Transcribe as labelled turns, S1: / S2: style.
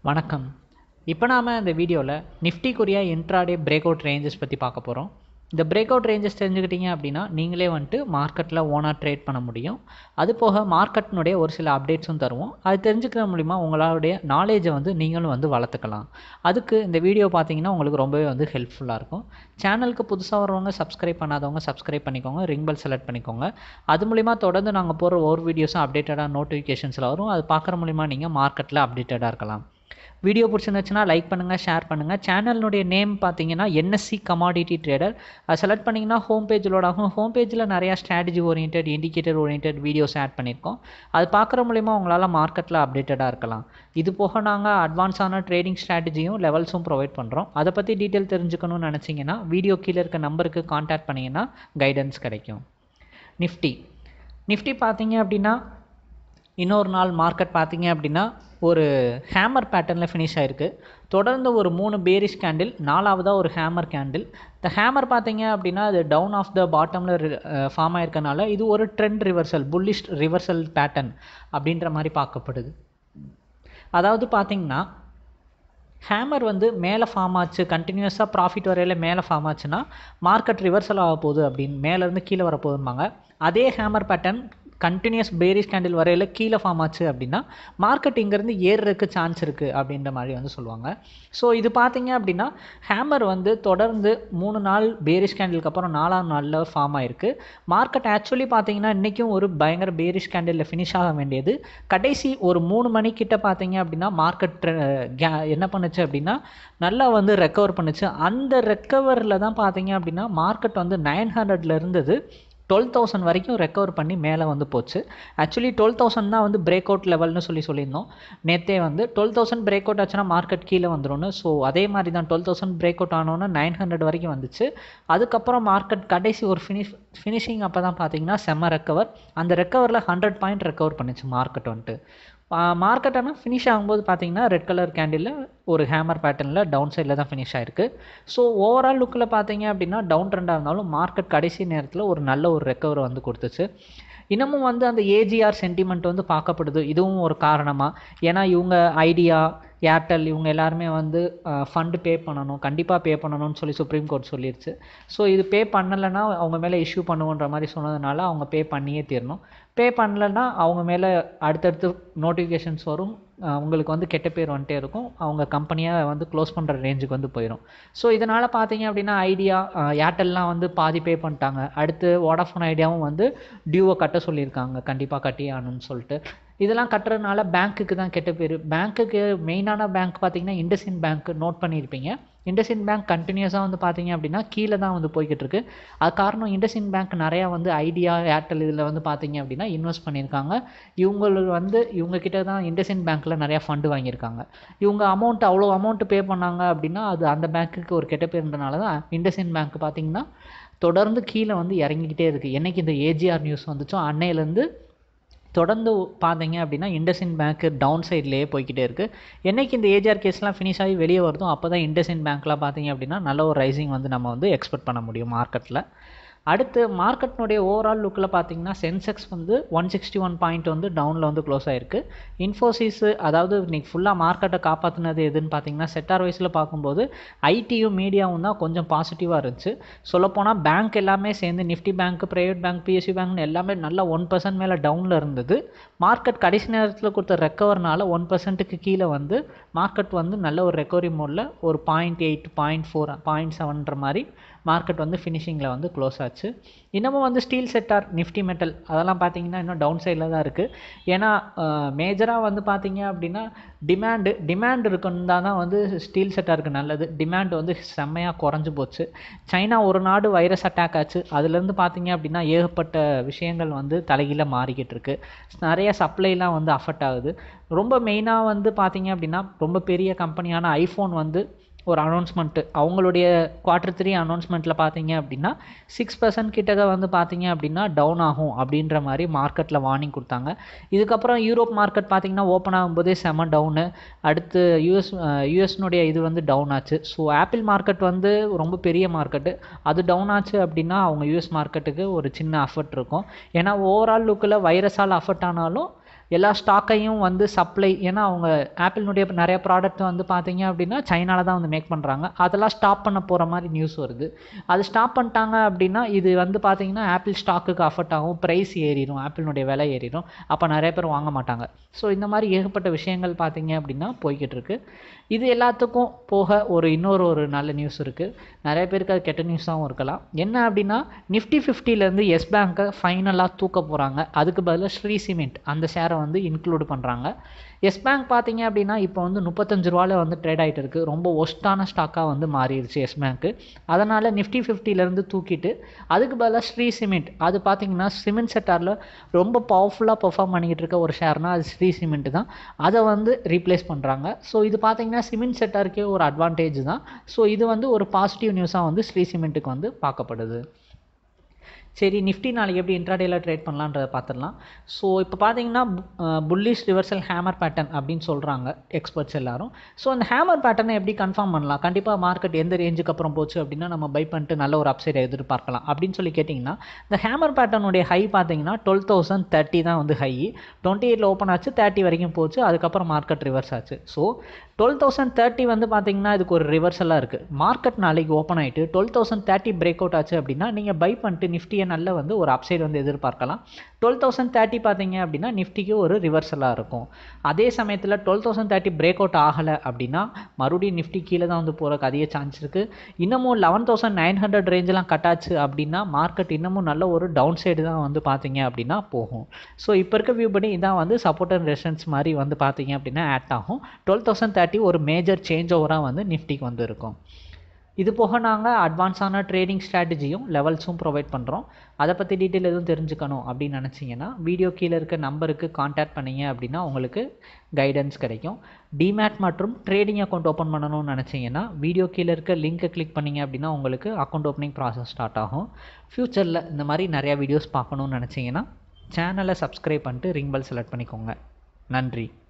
S1: வணக்கம் இப்போ நாம் இந்த வீடியோவில் நிஃப்டிக்குரிய இன்ட்ராடே பிரேக் அவுட் ரேஞ்சஸ் பற்றி பார்க்க போகிறோம் இந்த பிரேக் அவுட் ரேஞ்சஸ் தெரிஞ்சுக்கிட்டீங்க அப்படின்னா நீங்களே வந்துட்டு மார்க்கெட்டில் ஓனாக ட்ரேட் பண்ண முடியும் அது போக மார்க்கெட்டினுடைய ஒரு சில அப்டேட்ஸும் தருவோம் அது தெரிஞ்சுக்கிற மூலிமா உங்களுடைய நாலேஜை வந்து நீங்களும் வந்து வளர்த்துக்கலாம் அதுக்கு இந்த வீடியோ பார்த்தீங்கன்னா உங்களுக்கு ரொம்பவே வந்து ஹெல்ப்ஃபுல்லாக இருக்கும் சேனலுக்கு புதுசாக வரவங்க சப்ஸ்கிரைப் பண்ணாதவங்க சப்ஸ்கிரைப் பண்ணிக்கோங்க ரிங் பெல் செலக்ட் பண்ணிக்கோங்க அது மூலிமா தொடர்ந்து நாங்கள் போகிற ஒவ்வொரு வீடியோஸும் அப்டேட்டடாக நோட்டிஃபிகேஷன்ஸில் வரும் அது பார்க்குற மூலிமா நீங்கள் மார்க்கெட்டில் அப்டேட்டடாக இருக்கலாம் வீடியோ பிடிச்சிருந்துச்சுன்னா லைக் பண்ணுங்கள் ஷேர் பண்ணுங்கள் சேனலினுடைய நேம் பார்த்தீங்கன்னா என்எஸ்சி கமாடிட்டி ட்ரேடர் அது செலக்ட் பண்ணிங்கன்னா ஹோம் பேஜ் லோட் ஆகும் ஹோம் பேஜில் நிறையா strategy orient indicator orient videos add பண்ணியிருக்கோம் அது பார்க்குற மூலிமா உங்களால் மார்க்கெட்டில் அப்டேட்டடாக இருக்கலாம் இது போக நாங்கள் அட்வான்ஸான ட்ரேடிங் ஸ்ட்ராட்டஜியும் லெவல்ஸும் ப்ரொவைட் பண்ணுறோம் அதை பற்றி டீட்டெயில் தெரிஞ்சுக்கணும்னு நினச்சிங்கன்னா வீடியோ கீழே இருக்க நம்பருக்கு காண்டாக்ட் பண்ணிங்கன்னா கைடன்ஸ் கிடைக்கும் நிஃப்டி நிஃப்டி பார்த்தீங்க அப்படின்னா இன்னொரு நாள் மார்க்கெட் பார்த்தீங்க அப்படின்னா ஒரு ஹேமர் பேட்டர்னில் ஃபினிஷ் ஆகிருக்கு தொடர்ந்து ஒரு மூணு பேரிஷ் கேண்டில் நாலாவதாக ஒரு ஹேமர் கேண்டில் இந்த ஹேமர் பார்த்தீங்க அப்படின்னா அது டவுன் ஆஃப் த பாட்டமில் ஃபார்ம் ஆயிருக்கனால இது ஒரு trend reversal bullish reversal pattern அப்படின்ற மாதிரி பார்க்கப்படுது அதாவது பார்த்தீங்கன்னா ஹேமர் வந்து மேலே ஃபார்ம் ஆச்சு கண்டினியூஸாக ப்ராஃபிட் வரையில் மேலே ஃபார்ம் ஆச்சுன்னா மார்க்கெட் ரிவர்சல் ஆக போகுது அப்படின்னு மேலேருந்து கீழே வர போகுதும்பாங்க அதே hammer pattern continues bearish candle வரையில் கீழே ஃபார்ம் ஆச்சு அப்படின்னா மார்க்கெட் இங்கேருந்து ஏறுறதுக்கு சான்ஸ் இருக்குது அப்படின்ற மாதிரி வந்து சொல்லுவாங்க ஸோ இது பார்த்தீங்க அப்படின்னா ஹேமர் வந்து தொடர்ந்து மூணு நாள் பேரிஷ் கேண்டிலுக்கு அப்புறம் நாலாம் நாளில் ஃபார்ம் ஆயிருக்கு மார்க்கெட் ஆக்சுவலி பார்த்தீங்கன்னா இன்றைக்கும் ஒரு பயங்கர பேரிஷ் கேண்டிலில் ஃபினிஷ் ஆக வேண்டியது கடைசி ஒரு மூணு மணிக்கிட்ட பார்த்தீங்க அப்படின்னா மார்க்கெட் என்ன பண்ணுச்சு அப்படின்னா நல்லா வந்து ரெக்கவர் பண்ணுச்சு அந்த ரெக்கவரில் தான் பார்த்தீங்க அப்படின்னா மார்க்கெட் வந்து நைன் ஹண்ட்ரட்ல இருந்தது டுவெல் தௌசண்ட் வரைக்கும் ரெக்கவர் பண்ணி மேலே வந்து போச்சு ஆக்சுவலி டுவெல் தௌசண்ட் தான் வந்து பிரேக் அவுட் லெவல்னு சொல்லி சொல்லியிருந்தோம் நேற்றே வந்து டுவெல் தௌசண்ட் பிரேக் அவுட் ஆச்சுன்னா மார்க்கெட் கீழே வந்துடும் ஸோ அதே மாதிரி தான் டுவெல் தௌசண்ட் பிரேக் அவுட் ஆனோன்னா நைன் ஹண்ட்ரட் வரைக்கும் வந்துச்சு அதுக்கப்புறம் மார்க்கெட் கடைசி ஒரு ஃபினிஷ் ஃபினிஷிங் அப்போ தான் பார்த்தீங்கன்னா செம்ம ரெக்கவர் அந்த ரெக்கவரில் ஹண்ட்ரட் பாயிண்ட் ரெக்கவர் பண்ணிச்சு மார்க்கெட் வந்துட்டு மார்க்கெட் ஆனால் ஃபினிஷ் ஆகும்போது பார்த்தீங்கன்னா ரெட் கலர் கேண்டிலில் ஒரு ஹேமர் பேட்டர்னில் டவுன் சைடில் தான் ஃபினிஷ் ஆயிருக்கு ஸோ ஓவரால் லுக்கில் பார்த்தீங்க அப்படின்னா டவுன் ட்ரெண்டாக இருந்தாலும் மார்க்கெட் கடைசி நேரத்தில் ஒரு நல்ல ஒரு ரெக்கவர் வந்து கொடுத்துச்சு இன்னமும் வந்து அந்த ஏஜிஆர் சென்டிமெண்ட் வந்து பார்க்கப்படுது இதுவும் ஒரு காரணமாக ஏன்னா இவங்க ஐடியா ஏர்டெல் இவங்க எல்லாருமே வந்து ஃபண்டு பே பண்ணணும் கண்டிப்பாக பே பண்ணணும்னு சொல்லி சுப்ரீம் கோர்ட் சொல்லிருச்சு ஸோ இது பே பண்ணலைன்னா அவங்க மேலே இஷ்யூ பண்ணுவோன்ற மாதிரி சொன்னதுனால அவங்க பே பண்ணியே தீரணும் பே பண்ணலைன்னா அவங்க மேலே அடுத்தடுத்து நோட்டிஃபிகேஷன்ஸ் வரும் உங்களுக்கு வந்து கெட்ட பேர் வந்துட்டே இருக்கும் அவங்க கம்பெனியாக வந்து க்ளோஸ் பண்ணுற ரேஞ்சுக்கு வந்து போயிடும் ஸோ இதனால் பார்த்தீங்க அப்படின்னா ஐடியா ஏர்டெல்லாம் வந்து பாதி பே பண்ணிட்டாங்க அடுத்து வோடாஃபோன் ஐடியாவும் வந்து டியூவை கட்ட சொல்லியிருக்காங்க கண்டிப்பாக கட்டி ஆகணும்னு சொல்லிட்டு இதெல்லாம் கட்டுறதுனால பேங்க்குக்கு தான் கெட்ட பேர் பேங்க்குக்கு மெயினான பேங்க் பார்த்தீங்கன்னா இண்டஸ்இன் பேங்க் நோட் பண்ணியிருப்பீங்க இண்டஸ்இன் பேங்க் கண்டினியூஸாக வந்து பார்த்தீங்க அப்படின்னா கீழே தான் வந்து போய்கிட்டு இருக்கு அது காரணம் இண்டஸ்இன் பேங்க் நிறையா வந்து ஐடியா ஏர்டெல் இதில் வந்து பார்த்தீங்க அப்படின்னா இன்வெஸ்ட் பண்ணியிருக்காங்க இவங்களுக்கு வந்து இவங்க கிட்ட தான் இண்டஸ்இன் பேங்க்கில் நிறையா ஃபண்டு வாங்கியிருக்காங்க இவங்க அமௌண்ட் அவ்வளோ அமௌண்ட் பே பண்ணாங்க அப்படின்னா அது அந்த பேங்க்குக்கு ஒரு கெட்ட பேருன்றனால தான் இண்டஸ்இன் பேங்க் பார்த்தீங்கன்னா தொடர்ந்து கீழே வந்து இறங்கிக்கிட்டே இருக்குது என்றைக்கு இந்த ஏஜிஆர் நியூஸ் வந்துச்சோ அன்னையிலேருந்து தொடர்ந்து பார்த்தீங்க அப்படின்னா இண்டஸ்இன் பேங்க் டவுன் சைட்லேயே போய்கிட்டே இருக்குது என்றைக்கு இந்த ஏஜிஆர் கேஸ்லாம் ஃபினிஷ் ஆகி வெளியே வருதோ அப்போ தான் இண்டஸ்இன் பேங்க்லாம் பார்த்தீங்க அப்படின்னா நல்ல ஒரு ரைசிங் வந்து நம்ம வந்து எக்ஸ்பெக்ட் பண்ண முடியும் மார்க்கெட்டில் அடுத்து மார்க்கெட்னுடைய ஓவரால் லுக்கில் பார்த்தீங்கன்னா சென்செக்ஸ் வந்து ஒன் சிக்ஸ்டி ஒன் பாயிண்ட் வந்து டவுனில் வந்து க்ளோஸ் ஆயிருக்கு இன்ஃபோசிஸ் அதாவது இன்னைக்கு ஃபுல்லாக மார்க்கெட்டை காப்பாற்றினது எதுன்னு பார்த்தீங்கன்னா செட்டார் வைஸில் பார்க்கும்போது ஐடியும் மீடியாவும் தான் கொஞ்சம் பாசிட்டிவாக இருந்துச்சு சொல்லப்போனால் பேங்க் எல்லாமே சேர்ந்து Nifty bank private bank PSC பேங்க்னு எல்லாமே நல்லா ஒன் பர்சன்ட் மேலே டவுனில் இருந்தது மார்க்கெட் கடைசி நேரத்தில் கொடுத்த ரெக்கவர்னால ஒன் பர்சன்ட்டுக்கு கீழே வந்து மார்க்கெட் வந்து நல்ல ஒரு ரெக்கவரி மோடில் ஒரு point eight point four point செவன்ற மாதிரி மார்க்கெட் வந்து ஃபினிஷிங்கில் வந்து க்ளோஸ் ஆச்சு இன்னமும் வந்து ஸ்டீல் செட்டார் நிஃப்டி மெட்டல் அதெல்லாம் பார்த்தீங்கன்னா இன்னும் டவுன் சைடில் தான் இருக்குது ஏன்னா மேஜராக வந்து பார்த்தீங்க அப்படின்னா டிமாண்டு டிமாண்ட் இருக்குன்னு தான் வந்து ஸ்டீல் செட்டாருக்கு நல்லது டிமாண்ட் வந்து செம்மையாக குறைஞ்சி போச்சு சைனா ஒரு நாடு வைரஸ் அட்டாக் ஆச்சு அதுலேருந்து பார்த்தீங்க அப்படின்னா ஏகப்பட்ட விஷயங்கள் வந்து தலைகீழ மாறிக்கிட்டு இருக்கு நிறைய சப்ளைலாம் வந்து அஃபெக்ட் ஆகுது ரொம்ப மெயினாக வந்து பார்த்தீங்க அப்படின்னா ரொம்ப பெரிய கம்பெனியான ஐஃபோன் வந்து ஒரு அனௌன்ஸ்மெண்ட்டு அவங்களுடைய குவார்ட்டர் த்ரீ அனௌன்ஸ்மெண்ட்டில் பார்த்தீங்க அப்படின்னா சிக்ஸ் பர்சன்ட் கிட்டக்க வந்து பார்த்தீங்க அப்படின்னா டவுன் ஆகும் அப்படின்ற மாதிரி மார்க்கெட்டில் வார்னிங் கொடுத்தாங்க இதுக்கப்புறம் யூரோப் மார்க்கெட் பார்த்தீங்கன்னா ஓப்பன் ஆகும்போதே செம டவுனு அடுத்து யூஎஸ் யூஎஸ்னுடைய இது வந்து டவுன் ஆச்சு ஸோ ஆப்பிள் மார்க்கெட் வந்து ரொம்ப பெரிய மார்க்கெட்டு அது டவுன் ஆச்சு அப்படின்னா அவங்க யூஎஸ் மார்க்கெட்டுக்கு ஒரு சின்ன அஃபெக்ட் இருக்கும் ஏன்னா ஓவரால் லுக்கில் வைரஸால் அஃபெக்ட் ஆனாலும் எல்லா ஸ்டாக்கையும் வந்து சப்ளை ஏன்னா அவங்க ஆப்பிளினுடைய நிறைய ப்ராடக்ட் வந்து பார்த்தீங்க அப்படின்னா சைனால தான் வந்து மேக் பண்ணுறாங்க அதெல்லாம் ஸ்டாப் பண்ண போகிற மாதிரி நியூஸ் வருது அது ஸ்டாப் பண்ணிட்டாங்க அப்படின்னா இது வந்து பார்த்தீங்கன்னா ஆப்பிள் ஸ்டாக்குக்கு அஃபெக்ட் ஆகும் ப்ரைஸ் ஏறிடும் ஆப்பிளினுடைய விலை ஏறிடும் அப்போ நிறைய பேர் வாங்க மாட்டாங்க ஸோ இந்த மாதிரி ஏகப்பட்ட விஷயங்கள் பார்த்தீங்க அப்படின்னா போய்கிட்டு இருக்கு இது எல்லாத்துக்கும் போக ஒரு இன்னொரு ஒரு நல்ல நியூஸ் இருக்குது நிறைய பேருக்கு அது கெட்ட நியூஸாகவும் இருக்கலாம் என்ன அப்படின்னா நிஃப்டி ஃபிஃப்டிலேருந்து எஸ் பேங்க்கை ஃபைனலாக தூக்க போகிறாங்க அதுக்கு பதிலாக ஸ்ரீ சிமெண்ட் அந்த ஷேரை வந்து இன்க்ளூட் பண்ணுறாங்க எஸ் பேங்க் பார்த்தீங்க அப்படின்னா இப்போ வந்து முப்பத்தஞ்சு ரூபாவில் வந்து ட்ரேட் ஆகிட்டு இருக்குது ரொம்ப ஒஸ்ட்டான ஸ்டாக்காக வந்து மாறிடுச்சு எஸ் பேங்க்கு அதனால் நிஃப்டி ஃபிஃப்டிலேருந்து தூக்கிட்டு அதுக்கு பதிலாக ஸ்ரீ சிமெண்ட் அது பார்த்தீங்கன்னா சிமெண்ட் செக்டாரில் ரொம்ப பவர்ஃபுல்லாக பெர்ஃபார்ம் பண்ணிக்கிட்டு இருக்க ஒரு ஷேர்னால் அது ஸ்ரீ சிமெண்ட் தான் அதை வந்து ரீப்ளேஸ் பண்ணுறாங்க ஸோ இது பார்த்தீங்கன்னா சிமெண்ட் செக்டாருக்கே ஒரு அட்வான்டேஜ் தான் ஸோ இது வந்து ஒரு பாசிட்டிவ் நியூஸாக வந்து ஸ்ரீ சிமெண்ட்டுக்கு வந்து பார்க்கப்படுது சரி நிஃப்டி நாளைக்கு எப்படி இன்ட்ராடேல ட்ரேட் பண்ணலான்றதை பார்த்துடலாம் ஸோ இப்போ பார்த்தீங்கன்னா புல்லிஷ் ரிவர்சல் ஹேமர் பேட்டர்ன் அப்படின்னு சொல்கிறாங்க எக்ஸ்பர்ட்ஸ் எல்லாரும் ஸோ அந்த ஹேமர் பேட்டர்னை எப்படி கன்ஃபார்ம் பண்ணலாம் கண்டிப்பாக மார்க்கெட் எந்த ரேஞ்சுக்கு அப்புறம் போச்சு அப்படின்னா நம்ம பை பண்ணிட்டு நல்ல ஒரு அப்சைடை எதிர்பார்க்கலாம் அப்படின்னு சொல்லி கேட்டிங்கன்னா இந்த ஹேமர் பேட்டர்னுடைய ஹை பார்த்தீங்கன்னா டுவெல் தௌசண்ட் தேர்ட்டி தான் வந்து ஹை டுவெண்ட்டி எயிட்டில் ஓப்பன் ஆச்சு தேர்ட்டி வரைக்கும் போச்சு அதுக்கப்புறம் மார்க்கெட் ரிவர்ஸ் ஆச்சு ஸோ டுவெல் தௌசண்ட் தேர்ட்டி வந்து பார்த்தீங்கன்னா இதுக்கு ஒரு ரிவர்சலாக இருக்குது மார்க்கெட் நாளைக்கு ஓப்பன் ஆகிட்டு twelve thousand thirty break out ஆச்சு அப்படின்னா நீங்கள் பை பண்ணிட்டு நிஃப்டியை நல்ல வந்து ஒரு அப்சைடு வந்து எதிர்பார்க்கலாம் டுவெல் தௌசண்ட் தேர்ட்டி பார்த்தீங்க அப்படின்னா நிஃப்டிக்கு ஒரு ரிவர்சலாக இருக்கும் அதே சமயத்தில் twelve thousand thirty break out ஆகலை அப்படின்னா மறுபடியும் நிஃப்டி கீழே தான் வந்து போகிறக்கு அதிக சான்ஸ் இருக்குது இன்னமும் லெவன் தௌசண்ட் நைன் ஹண்ட்ரட் ரேஞ்செலாம் கட்டாச்சு அப்படின்னா மார்க்கெட் இன்னமும் நல்ல ஒரு டவுன் சைடு தான் வந்து பார்த்தீங்க அப்படின்னா போகும் ஸோ இப்போ இருக்க வியூ பண்ணி இதான் வந்து சப்போர்ட் அண்ட் ரெசன்ஸ் மாதிரி வந்து பார்த்தீங்க அப்படின்னா ஆட் ஆகும் டுவெல் தௌசண்ட் தேர்ட்டி ஒரு மேஜர் சேஞ்ச் ஓவராக வந்து நிஃப்டிக்கு வந்து இருக்கும் இது போக நாங்கள் அட்வான்ஸான ட்ரேடிங் ஸ்ட்ராட்டஜியும் லெவல்ஸும் ப்ரொவைட் பண்ணுறோம் அதை பற்றி டீட்டெயில் எதுவும் தெரிஞ்சுக்கணும் அப்படின்னு நினச்சிங்கன்னா வீடியோ கீழே இருக்க நம்பருக்கு காண்டாக்ட் பண்ணிங்க அப்படின்னா உங்களுக்கு கைடன்ஸ் கிடைக்கும் டிமேட் மற்றும் ட்ரேடிங் அக்கௌண்ட் ஓப்பன் பண்ணணும்னு நினச்சிங்கன்னா வீடியோ கீழே இருக்க லிங்க்கை கிளிக் பண்ணிங்க அப்படின்னா உங்களுக்கு அக்கௌண்ட் ஓப்பனிங் ப்ராசஸ் ஸ்டார்ட் ஆகும் ஃப்யூச்சரில் இந்த மாதிரி நிறையா வீடியோஸ் பார்க்கணுன்னு நினச்சிங்கன்னா சேனலை சப்ஸ்கிரைப் பண்ணிட்டு ரிங் பெல் செலக்ட் பண்ணிக்கோங்க நன்றி